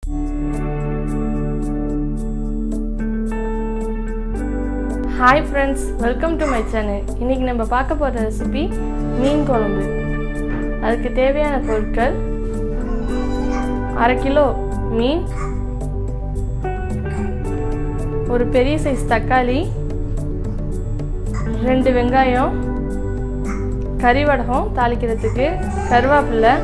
hi friends welcome to my channel இன்றைக்கி நம்ம பார்க்க போகிற ரெசிபி மீன் குழம்பு அதுக்கு தேவையான பொருட்கள் அரை கிலோ மீன் ஒரு பெரிய சைஸ் தக்காளி ரெண்டு வெங்காயம் கறிவடகம் தாளிக்கிறதுக்கு கருவேப்பிலை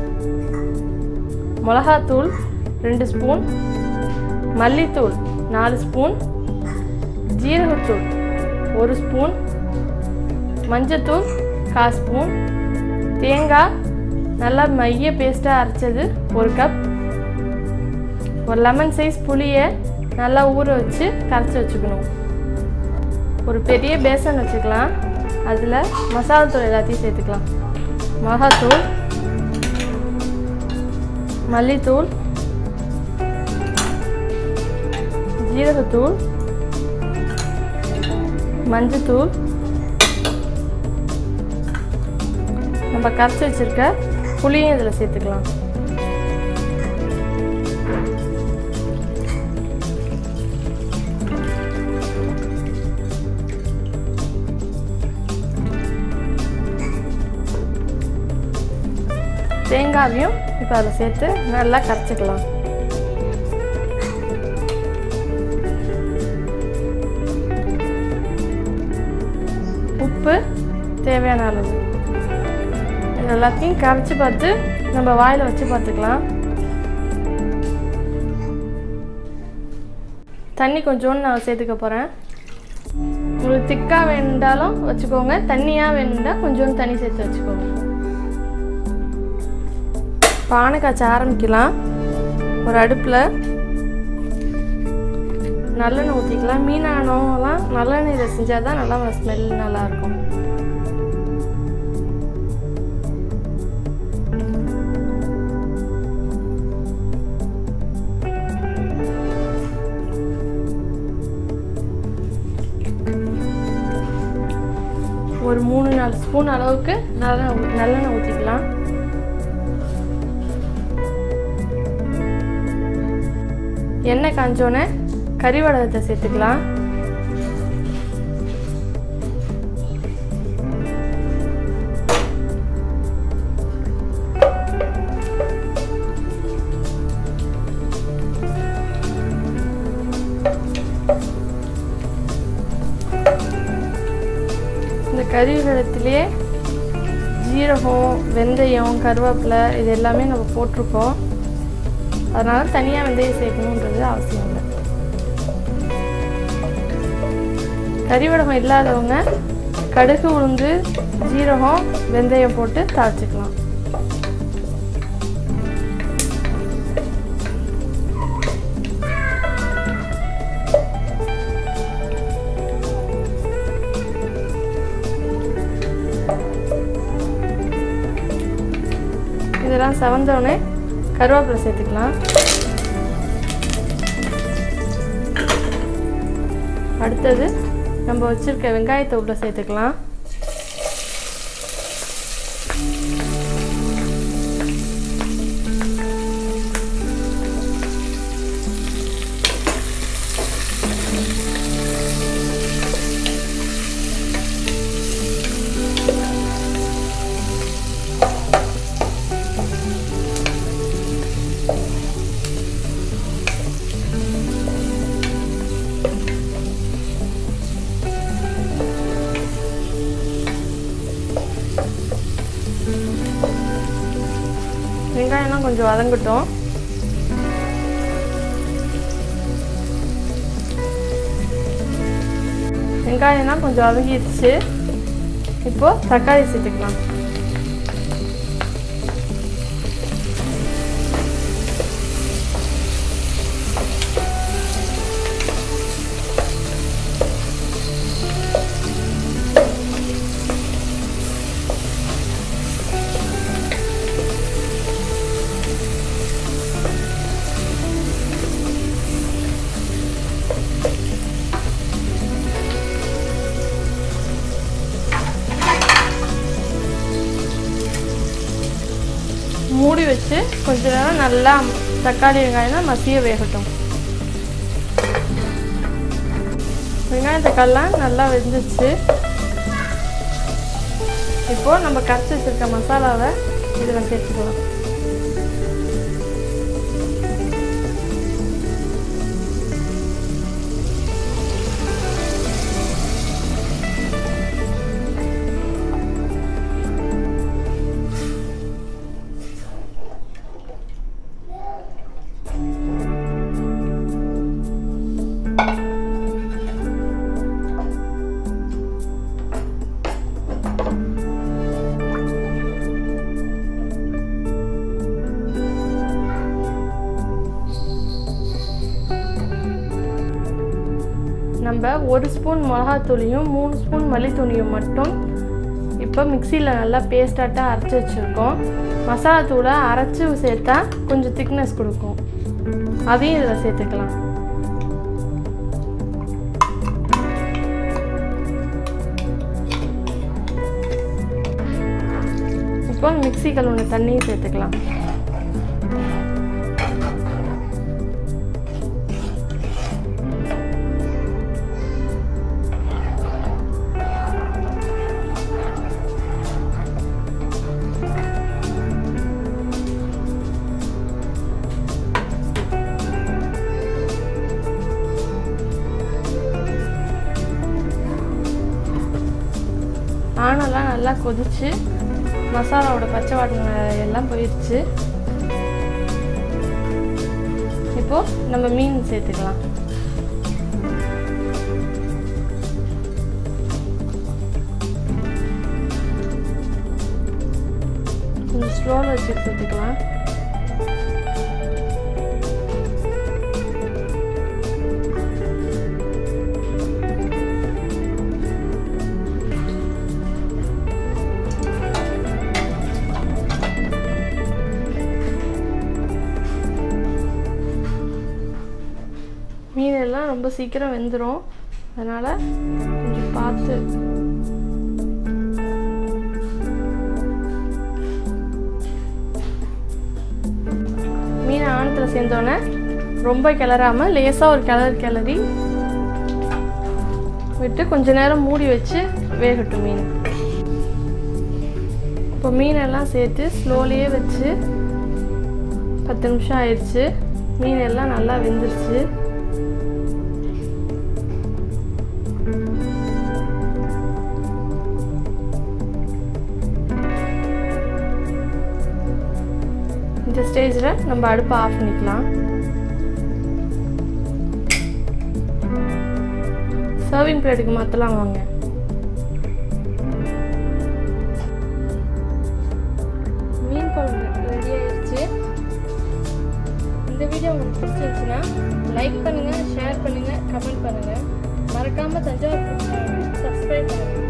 மிளகாத்தூள் ரெண்டு ஸ்பூன் மல்லித்தூள் நாலு ஸ்பூன் ஜீரகத்தூள் ஒரு ஸ்பூன் மஞ்சத்தூள் கால் ஸ்பூன் தேங்காய் நல்லா மைய பேஸ்ட்டாக அரைச்சது ஒரு கப் ஒரு லெமன் சைஸ் புளியை நல்லா ஊற வச்சு கரைச்சி வச்சுக்கணும் ஒரு பெரிய பேசன் வச்சுக்கலாம் அதில் மசாலா தூள் எல்லாத்தையும் சேர்த்துக்கலாம் மிளகாத்தூள் மல்லித்தூள் ஜீரகத்தூள் மஞ்சத்தூள் நம்ம கரைச்சி வச்சுருக்க புளியும் இதில் சேர்த்துக்கலாம் தேங்காவையும் இப்போ அதை சேர்த்து நல்லா கரைச்சிக்கலாம் உப்பு தேவையான அளவு இது எல்லாத்தையும் கரைச்சி பார்த்து நம்ம வாயில் வச்சு பார்த்துக்கலாம் தண்ணி கொஞ்சோண்டு நான் சேர்த்துக்க போகிறேன் உங்களுக்கு திக்காக வேண்டாலும் வச்சுக்கோங்க தண்ணியாக வேணுண்டா கொஞ்சோண்டு தண்ணி சேர்த்து வச்சுக்கோங்க பானை காய்ச்ச ஆரம்பிக்கலாம் ஒரு அடுப்பில் நல்லெண்ணெய் ஊற்றிக்கலாம் மீனானோலாம் நல்லெண்ணெயில் செஞ்சால் தான் நல்லா ஸ்மெல் நல்லாயிருக்கும் ஒரு மூணு நாலு ஸ்பூன் அளவுக்கு நல்லெண்ணெய் நல்லெண்ணெய் ஊற்றிக்கலாம் எண்ணெய் காஞ்சோன்னே கறி வடகத்தை சேர்த்துக்கலாம் இந்த கறி வடகத்திலே ஜீரகம் வெந்தயம் கருவேப்பிலை இது எல்லாமே நம்ம போட்டிருக்கோம் அதனால் தனியாக வெந்தயம் சேர்க்கணுன்றது அவசியம் இல்லை கறிவடகம் இல்லாதவங்க கடுகு உளுந்து ஜீரகம் வெந்தயம் போட்டு தாளிச்சிக்கலாம் இதெல்லாம் செவந்தோடனே கருவேப்பிலை சேர்த்துக்கலாம் அடுத்தது நம்ம வச்சுருக்க வெங்காயத்தை உள்ள சேர்த்துக்கலாம் வெங்காயம்லாம் கொஞ்சம் வதங்கட்டும் வெங்காயம்லாம் கொஞ்சம் வதங்கிடுச்சு இப்போ தக்காளி சேர்த்துக்கலாம் மூடி வச்சு கொஞ்ச நேரம் நல்லா தக்காளி வெங்காயம்லாம் மசிய வேகட்டும் வெங்காயம் தக்காளிலாம் நல்லா வெந்துச்சு இப்போது நம்ம கரைச்சி வச்சுருக்க மசாலாவை இதில் சேர்த்துக்கலாம் நம்ம ஒரு ஸ்பூன் மிளகாத்தூளியும் மூணு ஸ்பூன் மல்லித்தூளியும் மட்டும் இப்போ மிக்சியில் நல்லா பேஸ்டாட்டாக அரைச்சி வச்சுருக்கோம் மசாலா தூளை அரைச்சி சேர்த்தா கொஞ்சம் திக்னஸ் கொடுக்கும் அதையும் இதில் சேர்த்துக்கலாம் இப்போ மிக்சி கழுவுன தண்ணியும் சேர்த்துக்கலாம் ஆனெல்லாம் நல்லா கொதிச்சு மசாலாவோட பச்சை வாடனை எல்லாம் போயிடுச்சு இப்போ நம்ம மீன் சேர்த்துக்கலாம் கொஞ்சம் ஸ்லோவில் வச்சு சேர்த்துக்கலாம் மீன் எல்லாம் ரொம்ப சீக்கிரம் வெந்துடும் அதனால் கொஞ்சம் பார்த்து மீன் ஆணத்தில் சேர்ந்தோன்னே ரொம்ப கிளறாமல் லேசாக ஒரு கிளறு கிளறி விட்டு கொஞ்ச நேரம் மூடி வச்சு வேகட்டும் மீன் இப்போ மீனெல்லாம் சேர்த்து ஸ்லோலியே வச்சு பத்து நிமிஷம் ஆயிடுச்சு மீன் எல்லாம் நல்லா வெந்துருச்சு இந்த ஸ்டேஜில் நம்ம அடுப்பை ஆஃப் பண்ணிக்கலாம் சர்விங் பிளேட்டுக்கு மாற்றலாம் வாங்க மீன் குழம்பு ரெடி ஆயிடுச்சு இந்த வீடியோ உங்களுக்கு பிடிச்சிருந்துச்சுன்னா லைக் பண்ணுங்கள் ஷேர் பண்ணுங்கள் கமெண்ட் பண்ணுங்கள் மறக்காமல் தஞ்சாவூர் சப்ஸ்கிரைப் பண்ணுங்கள்